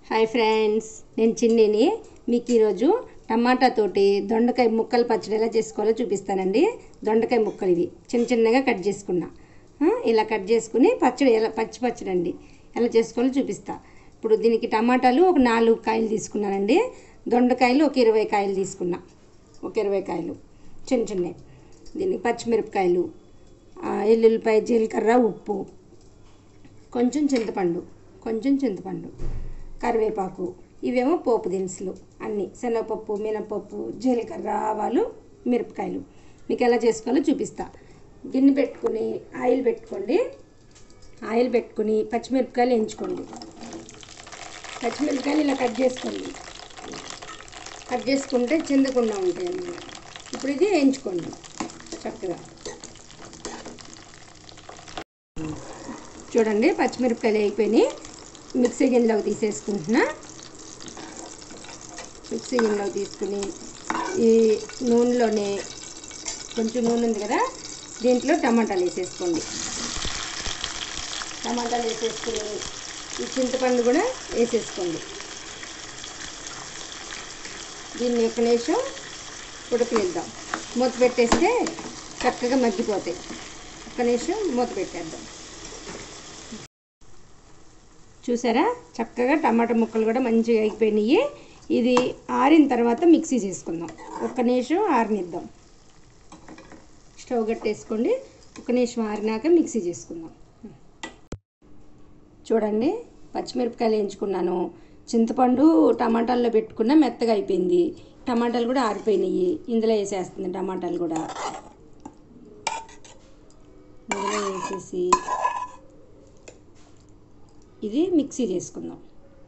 hi friends నేను చిన్నిని మీకు ఈరోజు టమాటా తోటి దొండకాయ ముక్కలు పచ్చడి ఎలా చేసుకోవాలో చూపిస్తానండి దొండకాయ ముక్కలు ఇవి చిన్న చిన్నగా కట్ చేసుకున్నా ఆ, ఇలా కట్ చేసుకుని పచ్చడి ఎలా పచ్చి పచ్చడి అండి ఎలా చేసుకోవాలో చూపిస్తా ఇప్పుడు దీనికి టమాటాలు ఒక నాలుగు కాయలు తీసుకున్నానండి దొండకాయలు ఒక ఇరవై కాయలు తీసుకున్నా ఒక ఇరవై కాయలు చిన్న చిన్నవి దీనికి పచ్చిమిరపకాయలు ఆ, ఎల్లుల్లిపాయ జీలకర్ర ఉప్పు కొంచెం చింతపండు కొంచెం చింతపండు కరివేపాకు ఇవేమో పోపు దినుసులు అన్నీ శనగపప్పు మినపప్పు జీలకర్ర ఆవాలు మిరపకాయలు మీకు ఎలా చేసుకోవాలో చూపిస్తా గిన్నె పెట్టుకుని ఆయిల్ పెట్టుకోండి ఆయిల్ పెట్టుకుని పచ్చిమిరపకాయలు ఎంచుకోండి పచ్చిమిరపకాయలు ఇలా కట్ చేసుకోండి కట్ చేసుకుంటే చిందకుండా ఉంటాయి అన్నమాట ఇప్పుడు ఇది వేయించుకోండి చక్కగా చూడండి పచ్చిమిరపకాయలు అయిపోయినాయి మిక్సీ గిన్నెలోకి తీసేసుకుంటున్నా మిక్సీ గిన్నెలోకి తీసుకుని ఈ నూనెలోనే కొంచెం నూనె ఉంది కదా దీంట్లో టమాటాలు వేసేసుకోండి టమాటాలు వేసేసుకుని ఈ చింతపండు కూడా వేసేసుకోండి దీన్ని ఒక నిమిషం ఉడకనిద్దాం మూత పెట్టేస్తే చక్కగా మగ్గిపోతాయి ఒక్క నిమిషం మూత పెట్టేద్దాం చూసారా చక్కగా టమాటా ముక్కలు కూడా మంచిగా అయిపోయినాయి ఇది ఆరిన తర్వాత మిక్సీ చేసుకుందాం ఒక్క నిమిషం ఆరనిద్దాం స్టవ్ కట్టేసుకోండి ఒక నిమిషం ఆరినాక మిక్సీ చేసుకుందాం చూడండి పచ్చిమిరపకాయలు వేయించుకున్నాను చింతపండు టమాటాల్లో పెట్టుకున్న మెత్తగా అయిపోయింది టమాటాలు కూడా ఆరిపోయినాయి ఇందులో వేసేస్తుంది టమాటాలు కూడా ఇందులో వేసేసి ఇది మిక్సీ చేసుకుందాం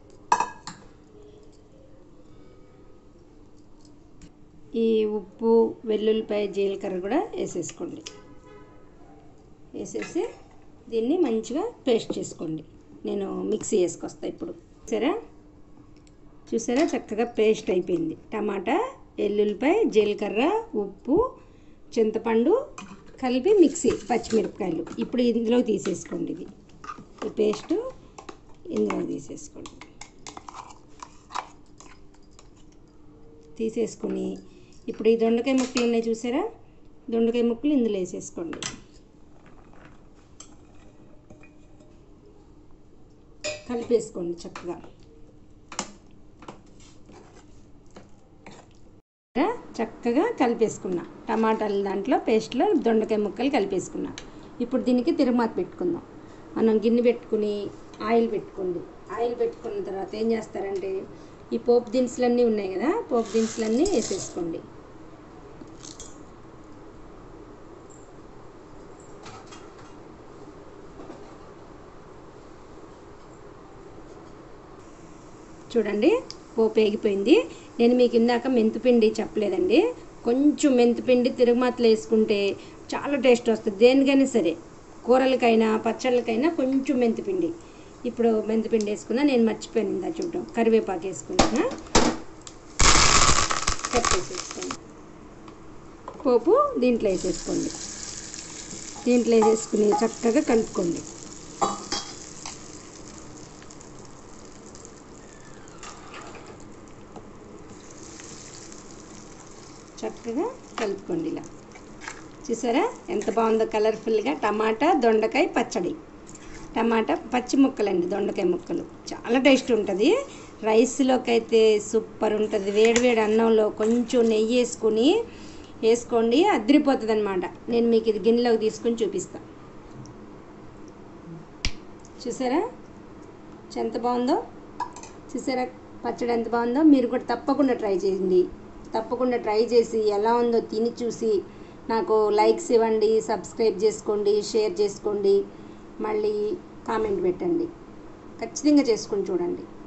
ఈ ఉప్పు వెల్లుల్లిపాయ జీలకర్ర కూడా వేసేసుకోండి వేసేసి దీన్ని మంచిగా పేస్ట్ చేసుకోండి నేను మిక్సీ వేసుకొస్తా ఇప్పుడు చూసారా చూసారా చక్కగా పేస్ట్ అయిపోయింది టమాటా ఎల్లుల్లిపాయ జీలకర్ర ఉప్పు చింతపండు కలిపి మిక్సీ పచ్చిమిరపకాయలు ఇప్పుడు ఇందులో తీసేసుకోండి ఇది ఈ పేస్టు ఇందులో తీసేసుకోండి తీసేసుకొని ఇప్పుడు ఈ దొండకాయ ముక్కలు ఉన్నాయి చూసారా దొండకాయ ముక్కలు ఇందులో వేసేసుకోండి కలిపేసుకోండి చక్కగా చక్కగా కలిపేసుకున్నా టమాటాల దాంట్లో పేస్ట్లో దొండకాయ ముక్కలు కలిపేసుకున్నా ఇప్పుడు దీనికి తిరుమాత పెట్టుకుందాం మనం గిన్నె పెట్టుకుని ఆయిల్ పెట్టుకోండి ఆయిల్ పెట్టుకున్న తర్వాత ఏం చేస్తారంటే ఈ పోపు దినుసులన్నీ ఉన్నాయి కదా పోపు దినుసులన్నీ వేసేసుకోండి చూడండి పోపు వేగిపోయింది నేను మీకు ఇందాక మెంతిపిండి చెప్పలేదండి కొంచెం మెంతిపిండి తిరుగుమాతలు వేసుకుంటే చాలా టేస్ట్ వస్తుంది దేనికైనా సరే కూరలకైనా పచ్చళ్ళకైనా కొంచెం మెంతిపిండి ఇప్పుడు మెంతిపిండి వేసుకున్నా నేను మర్చిపోయాను ఇందా చూడడం కరివేపాకు వేసుకుంటున్నా కట్టేసేసుకోండి పోపు దీంట్లో వేసేసుకోండి దీంట్లో వేసేసుకుని చక్కగా కలుపుకోండి చక్కగా కలుపుకోండి ఇలా చూసారా ఎంత బాగుందో కలర్ఫుల్గా టమాటా దొండకాయ పచ్చడి టమాటా పచ్చి ముక్కలండి దొండకాయ ముక్కలు చాలా టేస్ట్ ఉంటుంది రైస్లోకి అయితే సూపర్ ఉంటుంది వేడివేడి అన్నంలో కొంచెం నెయ్యి వేసుకుని వేసుకోండి అదిరిపోతుంది అనమాట నేను మీకు ఇది గిన్నెలోకి తీసుకొని చూపిస్తాను చూసారా ఎంత బాగుందో చూసారా పచ్చడి ఎంత బాగుందో మీరు కూడా తప్పకుండా ట్రై చేయండి తప్పకుండా ట్రై చేసి ఎలా ఉందో తిని చూసి నాకు లైక్స్ ఇవ్వండి సబ్స్క్రైబ్ చేసుకోండి షేర్ చేసుకోండి మళ్ళీ కామెంట్ పెట్టండి ఖచ్చితంగా చేసుకొని చూడండి